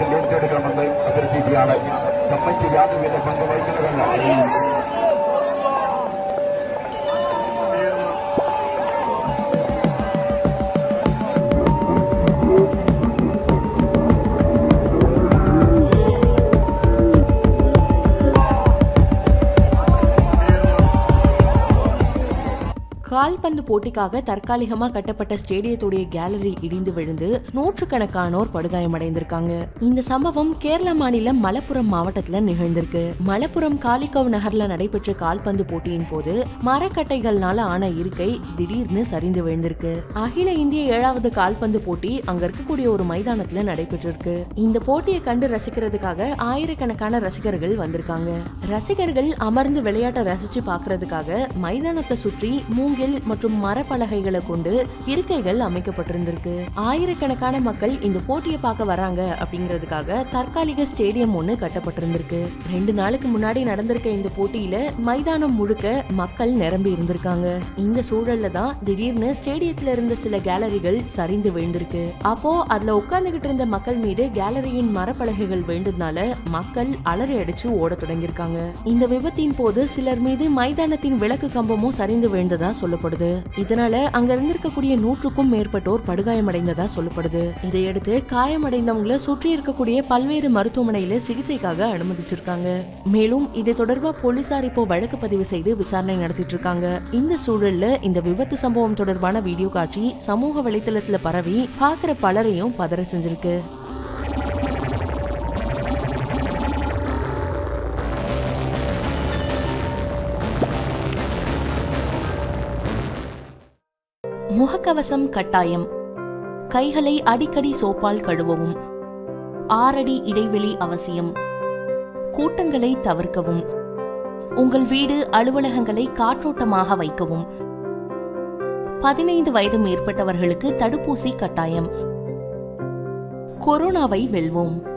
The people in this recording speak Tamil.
ഏറ്റെടുക്കണമെന്ന് അഭ്യർത്ഥിക്കുകയാണ് കമ്മിറ്റി യാതൊരുവിധ പങ്ക് വഹിക്കുന്നതല്ല கால்பந்து போட்டிக்காக தற்காலிகமா கட்டப்பட்ட ஸ்டேடியத்துடைய கேலரி இடிந்து விழுந்து நூற்றுக்கணக்கானோர் படுகாயமடைந்திருக்காங்க இந்த சம்பவம் கேரள மாநிலம் மலப்புரம் மாவட்டத்துல நிகழ்ந்திருக்கு மலப்புரம் காலிகவ் நகர்ல நடைபெற்ற கால்பந்து போட்டியின் போது மரக்கட்டைகள்னால ஆன இருக்கை திடீர்னு சரிந்து விழுந்திருக்கு அகில இந்திய ஏழாவது கால்பந்து போட்டி அங்க இருக்கக்கூடிய ஒரு மைதானத்துல நடைபெற்றிருக்கு இந்த போட்டியை கண்டு ரசிக்கிறதுக்காக ஆயிரக்கணக்கான ரசிகர்கள் வந்திருக்காங்க ரசிகர்கள் அமர்ந்து விளையாட்டை ரசிச்சு பார்க்கிறதுக்காக மைதானத்தை சுற்றி மூங்கில் மற்றும் மரப்பலகைகளை கொண்டு இருக்கைகள் அமைக்கப்பட்டிருந்திருக்கு ஆயிரக்கணக்கான மக்கள் இந்த போட்டியை பார்க்க வராங்க அப்படிங்கிறதுக்காக தற்காலிக ஸ்டேடியம் ஒன்று கட்டப்பட்டிருந்திருக்கு ரெண்டு நாளுக்கு முன்னாடி நடந்திருக்க இந்த போட்டியில மைதானம் முழுக்க மக்கள் நிரம்பி இருந்திருக்காங்க இந்த சூழல்ல தான் திடீர்னு ஸ்டேடியத்துல இருந்த சில கேலரிகள் சரிந்து விழுந்திருக்கு அப்போ அதுல உட்கார்ந்துகிட்டு இருந்த மக்கள் மீது கேலரியின் மரப்பலகைகள் விழுந்ததுனால மக்கள் அலறி அடிச்சு ஓட தொடங்கியிருக்காங்க இந்த விபத்தின் போது சிலர் மீது மைதானத்தின் விளக்கு கம்பமும் சரிந்து விழுந்ததா சொல்லப்படுது இதனால அங்க இருந்திருக்கக்கூடிய நூற்றுக்கும் மேற்பட்டோர் படுகாயமடைந்ததா சொல்லப்படுது இதையடுத்து காயமடைந்தவங்கள சுற்றி இருக்கக்கூடிய பல்வேறு மருத்துவமனையில சிகிச்சைக்காக அனுமதிச்சிருக்காங்க மேலும் இது தொடர்பா போலீசார் இப்போ வழக்கு பதிவு செய்து விசாரணை நடத்திட்டு இருக்காங்க இந்த சூழல்ல இந்த விபத்து சம்பவம் தொடர்பான வீடியோ காட்சி சமூக வலைத்தளத்துல பரவி பாக்குற பலரையும் பதற செஞ்சிருக்கு முகக்கவசம் கட்டாயம் கைகளை அடிக்கடி சோப்பால் கழுவவும் ஆறடி இடைவெளி அவசியம் கூட்டங்களை தவிர்க்கவும் உங்கள் வீடு அலுவலகங்களை காற்றோட்டமாக வைக்கவும் பதினைந்து வயது மேற்பட்டவர்களுக்கு தடுப்பூசி கட்டாயம் கொரோனாவை வெல்வோம்